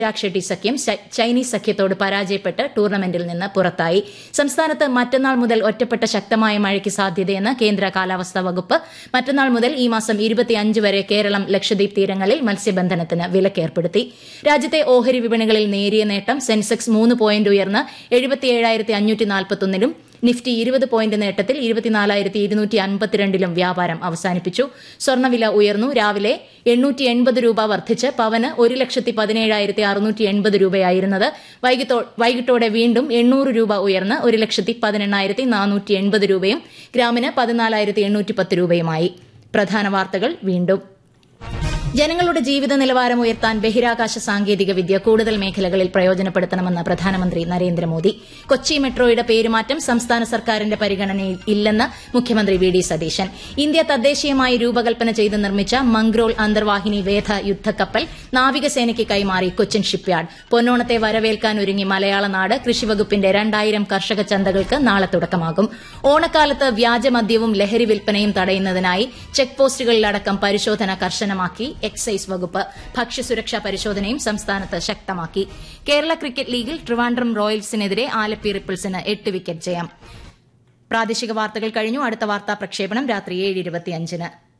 ചിരാഗ് ഷെട്ടി സഖ്യം ച- ചൈനീസ് സഖ്യത്തോട് പരാജയപ്പെട്ട് ടൂർണമെന്റിൽ നിന്ന് പുറത്തായി സംസ്ഥാനത്ത് മറ്റന്നാൾ മുതൽ ഒറ്റപ്പെട്ട ശക്തമായ മഴയ്ക്ക് സാധ്യതയെന്ന് കേന്ദ്ര കാലാവസ്ഥാ വകുപ്പ് മറ്റന്നാൾ മുതൽ ഈ മാസം ഇരുപത്തിയഞ്ച് വരെ കേരളം ലക്ഷദ്വീപ് തീരങ്ങളിൽ മത്സ്യബന്ധനത്തിന് വിലക്കേർപ്പെടുത്തി രാജ്യത്തെ ഓഹരി വിപണികളിൽ നേരിയ നേട്ടം സെൻസെക്സ് മൂന്ന് പോയിന്റ് ഉയർന്ന് എഴുപത്തിയേഴായിരത്തി അഞ്ഞൂറ്റി നാൽപ്പത്തൊന്നിലും നിഫ്റ്റി ഇരുപത് പോയിന്റ് നേട്ടത്തിൽ ഇരുപത്തിനാലായിരത്തി ഇരുന്നൂറ്റി അൻപത്തിരണ്ടിലും വ്യാപാരം അവസാനിപ്പിച്ചു സ്വർണ്ണവില ഉയർന്നു രാവിലെ എണ്ണൂറ്റി എൺപത് രൂപ വർദ്ധിച്ച് പവന് ഒരു ലക്ഷത്തി പതിനേഴായിരത്തി അറുന്നൂറ്റി എൺപത് രൂപയായിരുന്നത് വൈകിട്ടോ വൈകിട്ടോടെ വീണ്ടും എണ്ണൂറ് രൂപ ഉയർന്ന് ഒരു ലക്ഷത്തി പതിനെണ്ണായിരത്തി നാനൂറ്റി എൺപത് രൂപയും ഗ്രാമിന് പതിനാലായിരത്തി എണ്ണൂറ്റി പത്ത് രൂപയുമായി പ്രധാന വാർത്തകൾ വീണ്ടും ജനങ്ങളുടെ ജീവിത നിലവാരം ഉയർത്താൻ ബഹിരാകാശ സാങ്കേതിക വിദ്യ കൂടുതൽ മേഖലകളിൽ പ്രയോജനപ്പെടുത്തണമെന്ന് പ്രധാനമന്ത്രി നരേന്ദ്രമോദി കൊച്ചി മെട്രോയുടെ പേരുമാറ്റം സംസ്ഥാന സർക്കാരിന്റെ പരിഗണനയിൽ ഇല്ലെന്ന് മുഖ്യമന്ത്രി വി ഡി സതീശൻ ഇന്ത്യ തദ്ദേശീയമായി രൂപകൽപ്പന ചെയ്ത് നിർമ്മിച്ച മംഗ്രോൾ അന്തർവാഹിനി വേധ യുദ്ധക്കപ്പൽ നാവികസേനയ്ക്ക് കൈമാറി കൊച്ചിൻ ഷിപ്പ്യാർഡ് പൊന്നോണത്തെ വരവേൽക്കാൻ ഒരുങ്ങി മലയാള നാട് കൃഷിവകുപ്പിന്റെ രണ്ടായിരം കർഷക ചന്തകൾക്ക് നാളെ തുടക്കമാകും ഓണക്കാലത്ത് വ്യാജമദ്യവും ലഹരി വിൽപ്പനയും തടയുന്നതിനായി ചെക്ക് പോസ്റ്റുകളിലടക്കം പരിശോധന കർശനമാക്കി എക്സൈസ് വകുപ്പ് ഭക്ഷ്യസുരക്ഷാ പരിശോധനയും സംസ്ഥാനത്ത് ശക്തമാക്കി കേരള ക്രിക്കറ്റ് ലീഗിൽ ട്രിവാൻഡ്രം റോയൽസിനെതിരെ ആലപ്പി റിപ്പിൾസിന് എട്ട് വിക്കറ്റ് ജയം പ്രാദേശിക വാർത്തകൾ കഴിഞ്ഞു അടുത്ത വാർത്താ പ്രക്ഷേപണം രാത്രി ഏഴ് ഇരുപത്തിയഞ്ചിന്